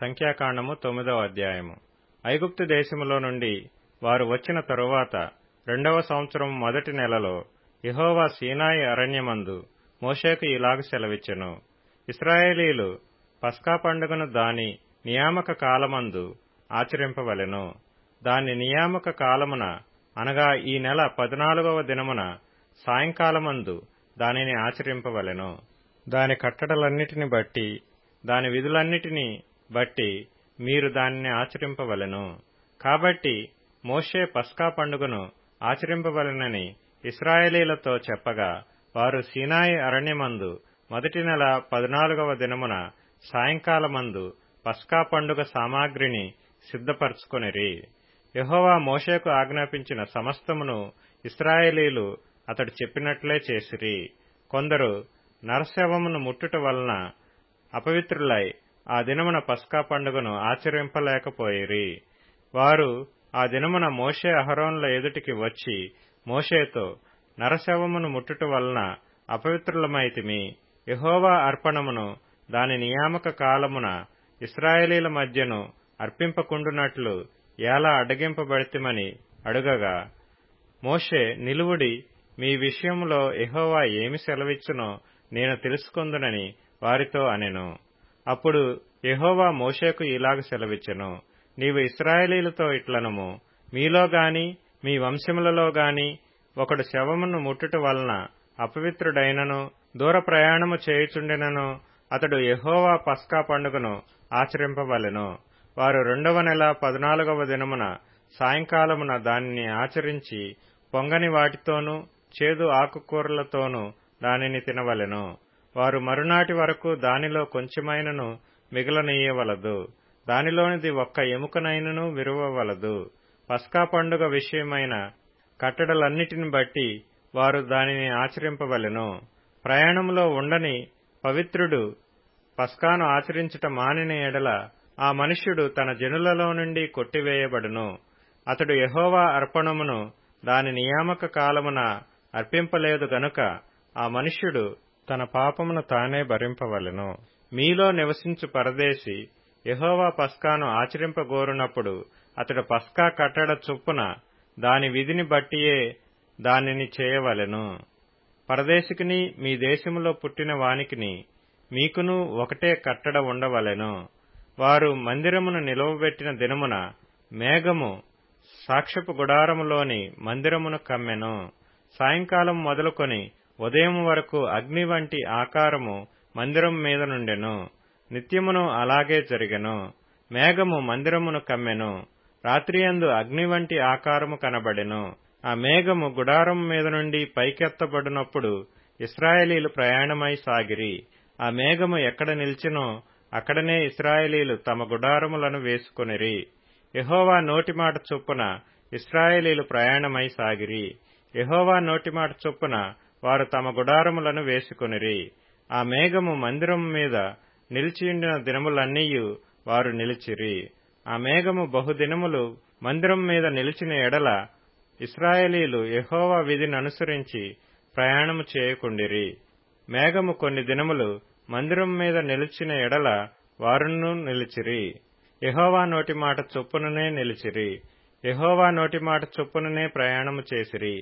సంఖ్యాకాండము తొమ్మిదవ అధ్యాయము ఐగుప్తు దేశములో నుండి వారు వచ్చిన తరువాత రెండవ సంవత్సరం మొదటి నెలలో యెహోవా సీనాయి అరణ్యమందు మోషేకు ఇలాగ సెలవిచ్చెను ఇస్రాయేలీలు పస్కా పండుగను దాని నియామక కాలమందు ఆచరింపవలెను దాని నియామక కాలమున అనగా ఈ నెల పద్నాలుగవ దినమున సాయంకాలమందు దానిని ఆచరింపవలెను దాని కట్టడలన్నిటిని బట్టి దాని విధులన్నిటినీ బట్టి మీరు దానిని ఆచరింపవలెను కాబట్టి మోషే పస్కా పండుగను ఆచరింపవలెనని ఇస్రాయేలీలతో చెప్పగా వారు సీనాయి అరణ్యమందు మొదటి నెల పద్నాలుగవ దినమున సాయంకాలమందు పస్కా పండుగ సామాగ్రిని సిద్ధపరచుకొనిరి యహోవా మోషేకు ఆజ్ఞాపించిన సమస్తమును ఇస్రాయేలీలు అతడు చెప్పినట్లే చేసిరి కొందరు నరశవమును ముట్టుట వలన అపవిత్రులై ఆ దినమున పస్కా పండుగను ఆచరింపలేకపోయిరి వారు ఆ దినమున మోషే అహరోన్ల ఎదుటికి వచ్చి మోషేతో నరశవమును ముట్టుట వలన అపవిత్రులమైతిమి యహోవా అర్పణమును దాని నియామక కాలమున ఇస్రాయేలీల మధ్యను అర్పింపకుండునట్లు ఎలా అడ్డగింపబడితిమని అడుగగా మోషే నిలువుడి మీ విషయంలో యహోవా ఏమి సెలవిచ్చునో నేను తెలుసుకుందునని వారితో అనెను అప్పుడు యహోవా మోషేకు ఇలాగ సెలవిచ్చెను నీవు ఇస్రాయేలీలతో ఇట్లనము మీలో గాని మీ వంశములలో గాని ఒకడు శవమును ముట్టుట వలన అపవిత్రుడైనను దూర ప్రయాణము చేయుచుండెనను అతడు యహోవా పస్కా పండుగను ఆచరింపవలెను వారు రెండవ నెల పద్నాలుగవ దినమున సాయంకాలమున దానిని ఆచరించి పొంగని వాటితోనూ చేదు ఆకుకూరలతోనూ దానిని తినవలెను వారు మరునాటి వరకు దానిలో కొంచెమైనను మిగలనీయవలదు దానిలోనిది ఒక్క ఎముకనైనను విరువవలదు పస్కా పండుగ విషయమైన కట్టడలన్నిటిని బట్టి వారు దానిని ఆచరింపవలెను ప్రయాణములో ఉండని పవిత్రుడు పస్కాను ఆచరించుట మానిన ఎడల ఆ మనుష్యుడు తన జనులలో నుండి కొట్టివేయబడును అతడు యహోవా అర్పణమును దాని నియామక కాలమున అర్పింపలేదు గనుక ఆ మనుష్యుడు తన పాపమును తానే భరింపవలెను మీలో నివసించు పరదేశి యహోవా పస్కాను ఆచరింపగోరునప్పుడు అతడు పస్కా కట్టడ చొప్పున దాని విధిని బట్టియే దానిని చేయవలెను పరదేశికిని మీ దేశములో పుట్టిన వానికిని మీకును ఒకటే కట్టడ ఉండవలెను వారు మందిరమును నిలవబెట్టిన దినమున మేఘము సాక్ష్యపు గుడారములోని మందిరమును కమ్మెను సాయంకాలం మొదలుకొని ఉదయం వరకు అగ్ని వంటి ఆకారము మందిరం మీద నుండెను నిత్యమును అలాగే జరిగెను మేఘము మందిరమును కమ్మెను రాత్రియందు అగ్ని వంటి ఆకారము కనబడెను ఆ మేఘము గుడారం మీద నుండి పైకెత్తబడినప్పుడు ఇస్రాయేలీలు ప్రయాణమై సాగిరి ఆ మేఘము ఎక్కడ నిలిచినో అక్కడనే ఇస్రాయేలీలు తమ గుడారములను వేసుకొనిరి యహోవా నోటి మాట చొప్పున ఇస్రాయేలీలు ప్రయాణమై సాగిరి యహోవా నోటి మాట చొప్పున వారు తమ గుడారములను వేసుకొనిరి ఆ మేఘము మందిరం మీద నిలిచియుండిన దినములన్నీయు వారు నిలిచిరి ఆ మేఘము బహుదినములు మందిరం మీద నిలిచిన ఎడల ఇస్రాయేలీలు యహోవా విధిని అనుసరించి ప్రయాణము చేయకుండిరి మేఘము కొన్ని దినములు మందిరం మీద నిలిచిన ఎడల వారును నిలిచిరి యహోవా నోటి మాట చొప్పుననే నిలిచిరి యహోవా నోటి మాట చొప్పుననే ప్రయాణము చేసిరి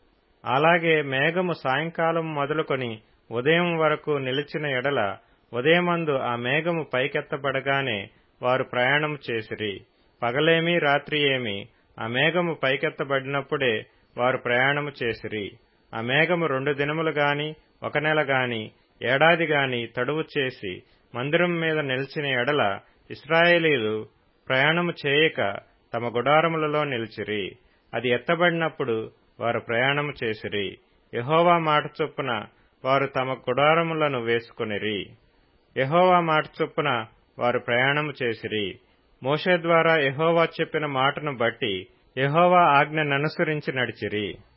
అలాగే మేఘము సాయంకాలం మొదలుకొని ఉదయం వరకు నిలిచిన ఎడల ఉదయమందు ఆ మేఘము పైకెత్తబడగానే వారు ప్రయాణము చేసిరి పగలేమి రాత్రి ఏమి ఆ మేఘము పైకెత్తబడినప్పుడే వారు ప్రయాణము చేసిరి ఆ మేఘము రెండు దినములు గాని ఒక నెల గాని ఏడాది గాని తడువు చేసి మందిరం మీద నిలిచిన ఎడల ఇస్రాయేలీలు ప్రయాణము చేయక తమ గుడారములలో నిలిచిరి అది ఎత్తబడినప్పుడు వారు ప్రయాణము చేసిరి యహోవా మాట చొప్పున వారు తమ గుడారములను వేసుకొనిరి యహోవా మాట చొప్పున వారు ప్రయాణము చేసిరి మోషే ద్వారా యహోవా చెప్పిన మాటను బట్టి యహోవా ఆజ్ఞననుసరించి నడిచిరి